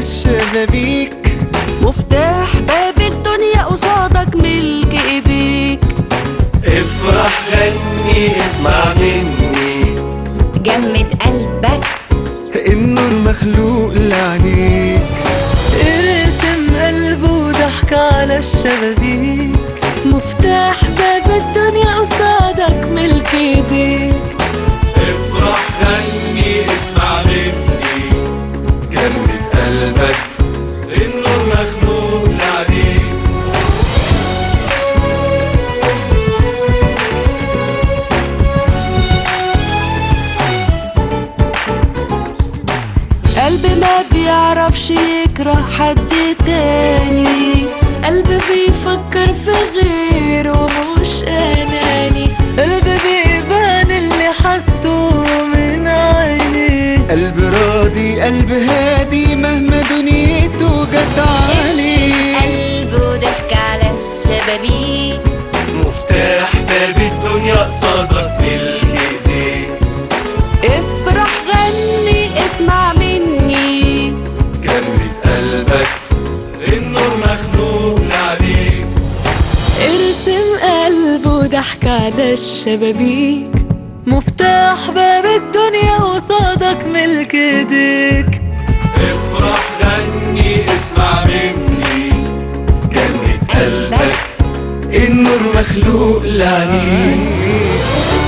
الشبابيك مفتاح باب الدنيا قصادك ملك ايديك افرح غني اسمع مني جمد قلبك النور مخلوق لعينيك ارسم قلب وضحك على الشبابيك مفتاح باب الدنيا قصادك ملك ايديك افرح غني اسمع مني جمد قلبك النور مخلوق لعليك قلب ما بيعرفش يكره حد تاني قلب بيفكر في غيره مش اناني قلب بيبان اللي حسه من عينيه قلب راضي قلب هادي مهما دنيته جت عليه قلب وضحك على الشبابيك مفتاح باب الدنيا قصادك ملك ايديك افرح غني اسمع مني جمد قلبك النور مخلوق لعليك ارسم قلب وضحك على الشبابيك مفتاح باب الدنيا قصادك ملك ايديك افرح غني اسمع مني جمد قلبك النور مخلوق لعينيك